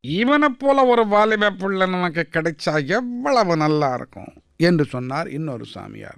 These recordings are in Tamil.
இவனைப் போல ஒரு வாலிப புள்ள நமக்கு கிடைச்சா எவ்வளவு நல்லா இருக்கும் என்று சொன்னார் இன்னொரு சாமியார்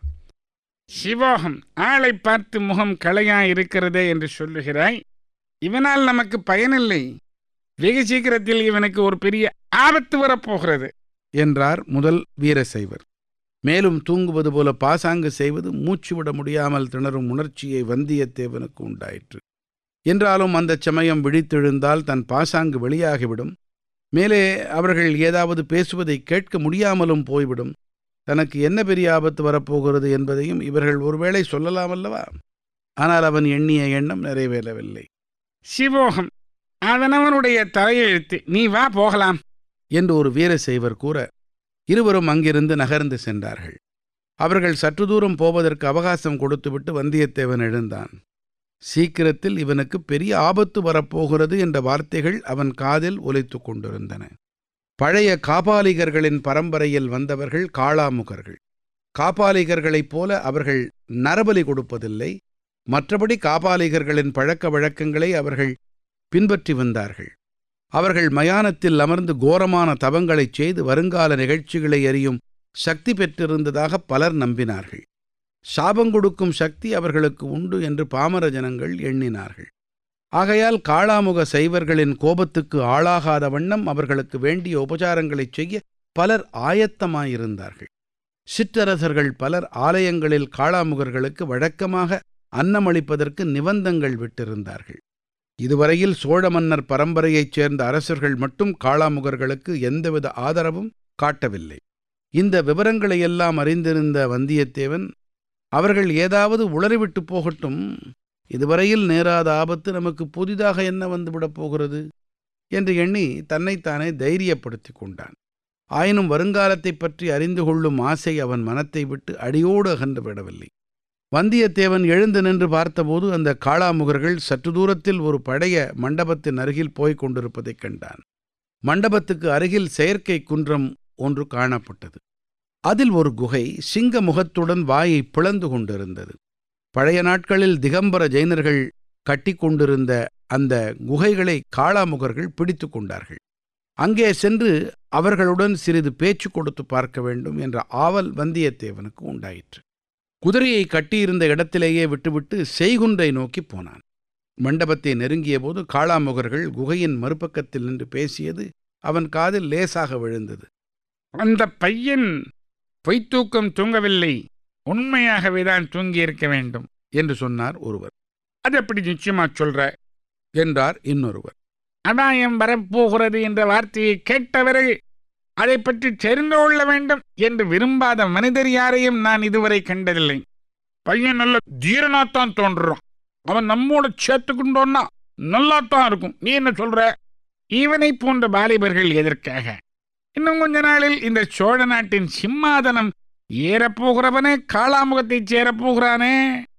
சிவோகம் ஆளை பார்த்து முகம் களையா இருக்கிறதே என்று சொல்லுகிறாய் இவனால் நமக்கு பயனில்லை வெகு சீக்கிரத்தில் இவனுக்கு ஒரு பெரிய ஆபத்து வரப்போகிறது என்றார் முதல் வீரசைவர் மேலும் தூங்குவது போல பாசாங்கு செய்வது மூச்சு விட முடியாமல் திணறும் உணர்ச்சியை வந்தியத்தேவனுக்கு உண்டாயிற்று என்றாலும் அந்தச் சமயம் விழித்தெழுந்தால் தன் பாசாங்கு வெளியாகிவிடும் மேலே அவர்கள் ஏதாவது பேசுவதை கேட்க முடியாமலும் போய்விடும் தனக்கு என்ன பெரிய ஆபத்து வரப்போகிறது என்பதையும் இவர்கள் ஒருவேளை சொல்லலாம் அல்லவா ஆனால் அவன் எண்ணிய எண்ணம் நிறைவேறவில்லை சிவோகம் அதனவனுடைய தலையெழுத்து நீ வா போகலாம் என்று ஒரு வீரசைவர் கூற இருவரும் அங்கிருந்து நகர்ந்து சென்றார்கள் அவர்கள் சற்று தூரம் போவதற்கு அவகாசம் கொடுத்துவிட்டு வந்தியத்தேவன் எழுந்தான் சீக்கிரத்தில் இவனுக்கு பெரிய ஆபத்து வரப்போகிறது என்ற வார்த்தைகள் அவன் காதில் ஒலித்து கொண்டிருந்தன பழைய காபாலிகர்களின் பரம்பரையில் வந்தவர்கள் காளாமுகர்கள் காபாலிகர்களைப் போல அவர்கள் நரபலி கொடுப்பதில்லை மற்றபடி காபாலிகர்களின் பழக்க வழக்கங்களை அவர்கள் பின்பற்றி வந்தார்கள் அவர்கள் மயானத்தில் அமர்ந்து கோரமான தவங்களைச் செய்து வருங்கால நிகழ்ச்சிகளை அறியும் சக்தி பெற்றிருந்ததாக பலர் நம்பினார்கள் சாபங்கொடுக்கும் சக்தி அவர்களுக்கு உண்டு என்று பாமர ஜனங்கள் எண்ணினார்கள் ஆகையால் காளாமுக சைவர்களின் கோபத்துக்கு ஆளாகாத வண்ணம் அவர்களுக்கு வேண்டிய உபசாரங்களைச் செய்ய பலர் ஆயத்தமாயிருந்தார்கள் சிற்றரசர்கள் பலர் ஆலயங்களில் காளாமுகர்களுக்கு வழக்கமாக அன்னமளிப்பதற்கு நிபந்தங்கள் விட்டிருந்தார்கள் இதுவரையில் சோழ மன்னர் பரம்பரையைச் சேர்ந்த அரசர்கள் மட்டும் காளாமுகர்களுக்கு எந்தவித ஆதரவும் காட்டவில்லை இந்த விவரங்களையெல்லாம் அறிந்திருந்த வந்தியத்தேவன் அவர்கள் ஏதாவது உளறிவிட்டு போகட்டும் இதுவரையில் நேராத ஆபத்து நமக்கு புதிதாக என்ன வந்துவிடப் போகிறது என்று எண்ணி தன்னைத்தானே தைரியப்படுத்தி கொண்டான் ஆயினும் வருங்காலத்தைப் பற்றி அறிந்து கொள்ளும் ஆசை அவன் மனத்தை விட்டு அடியோடு அகன்று விடவில்லை வந்தியத்தேவன் எழுந்து நின்று பார்த்தபோது அந்த காளாமுகர்கள் சற்று தூரத்தில் ஒரு பழைய மண்டபத்தின் அருகில் போய்க் கொண்டிருப்பதைக் கண்டான் மண்டபத்துக்கு அருகில் செயற்கை குன்றம் ஒன்று காணப்பட்டது அதில் ஒரு குகை சிங்க முகத்துடன் வாயை பிளந்து கொண்டிருந்தது பழைய நாட்களில் திகம்பர ஜெயினர்கள் கட்டி கொண்டிருந்த அந்த குகைகளை காளாமுகர்கள் பிடித்து கொண்டார்கள் அங்கே சென்று அவர்களுடன் சிறிது பேச்சு கொடுத்து பார்க்க வேண்டும் என்ற ஆவல் வந்தியத்தேவனுக்கு உண்டாயிற்று குதிரையை கட்டியிருந்த இடத்திலேயே விட்டுவிட்டு செய்குன்றை நோக்கி போனான் மண்டபத்தை நெருங்கிய போது காளாமுகர்கள் குகையின் மறுபக்கத்தில் நின்று பேசியது அவன் காதில் லேசாக விழுந்தது அந்த பையன் பொய்த்தூக்கம் தூங்கவில்லை உண்மையாகவே தான் தூங்கியிருக்க வேண்டும் என்று சொன்னார் ஒருவர் அது எப்படி நிச்சயமா சொல்ற என்றார் இன்னொருவர் அபாயம் வரப்போகிறது என்ற வார்த்தையை கேட்ட பிறகு அதை பற்றி தெரிந்து கொள்ள வேண்டும் என்று விரும்பாத மனிதர் யாரையும் நான் இதுவரை கண்டதில்லை பையன் நல்ல தீரனாத்தான் தோன்றுறான் அவன் நம்மோட சேர்த்துக்கொண்டோன்னா நல்லாத்தான் இருக்கும் நீ என்ன சொல்ற இவனை போன்ற வாலிபர்கள் எதற்காக இன்னும் கொஞ்ச நாளில் இந்த சோழ நாட்டின் சிம்மாதனம் ஏறப்போகிறவனே காளாமுகத்தைச் சேரப்போகிறானே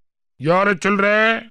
யார சொல்ற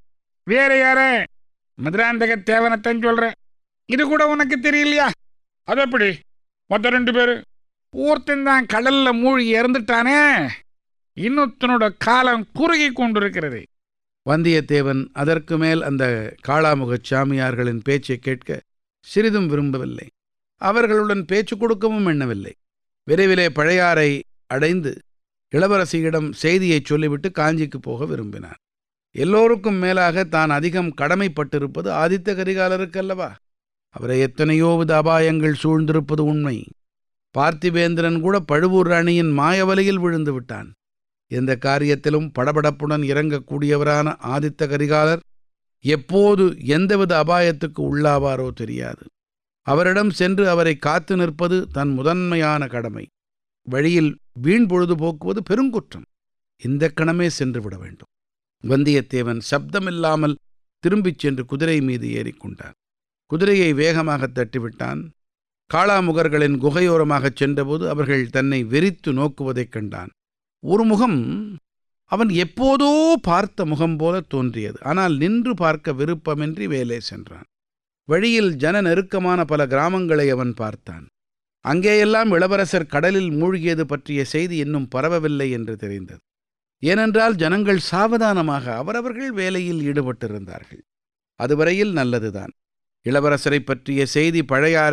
வேற யார மதுராந்தக தேவனத்தான் சொல்ற இது கூட உனக்கு தெரியலையா அது எப்படி மொத்த ரெண்டு பேரு ஒருத்தன் தான் கடல்ல மூழ்கி இறந்துட்டானே இன்னொருத்தனோட காலம் குறுகி கொண்டிருக்கிறது வந்தியத்தேவன் அதற்கு மேல் அந்த காளாமுகச் சாமியார்களின் பேச்சை கேட்க சிறிதும் விரும்பவில்லை அவர்களுடன் பேச்சு கொடுக்கவும் எண்ணவில்லை விரைவிலே பழையாறை அடைந்து இளவரசியிடம் செய்தியைச் சொல்லிவிட்டு காஞ்சிக்கு போக விரும்பினான் எல்லோருக்கும் மேலாக தான் அதிகம் கடமைப்பட்டிருப்பது ஆதித்த கரிகாலருக்கு அல்லவா அவரை எத்தனையோ வித அபாயங்கள் சூழ்ந்திருப்பது உண்மை பார்த்திபேந்திரன் கூட பழுவூர் ராணியின் மாயவலையில் விழுந்து விட்டான் எந்த காரியத்திலும் படபடப்புடன் இறங்கக்கூடியவரான ஆதித்த கரிகாலர் எப்போது எந்தவித அபாயத்துக்கு உள்ளாவாரோ தெரியாது அவரிடம் சென்று அவரை காத்து நிற்பது தன் முதன்மையான கடமை வழியில் வீண் பொழுது போக்குவது பெருங்குற்றம் இந்த கணமே சென்று விட வேண்டும் வந்தியத்தேவன் சப்தமில்லாமல் திரும்பிச் சென்று குதிரை மீது ஏறிக்கொண்டான் குதிரையை வேகமாக தட்டிவிட்டான் காளாமுகர்களின் குகையோரமாகச் சென்றபோது அவர்கள் தன்னை வெறித்து நோக்குவதைக் கண்டான் ஒரு முகம் அவன் எப்போதோ பார்த்த முகம் போல தோன்றியது ஆனால் நின்று பார்க்க விருப்பமின்றி வேலே சென்றான் வழியில் ஜன நெருக்கமான பல கிராமங்களை அவன் பார்த்தான் அங்கேயெல்லாம் இளவரசர் கடலில் மூழ்கியது பற்றிய செய்தி இன்னும் பரவவில்லை என்று தெரிந்தது ஏனென்றால் ஜனங்கள் சாவதானமாக அவரவர்கள் வேலையில் ஈடுபட்டிருந்தார்கள் அதுவரையில் நல்லதுதான் இளவரசரைப் பற்றிய செய்தி பழையாறை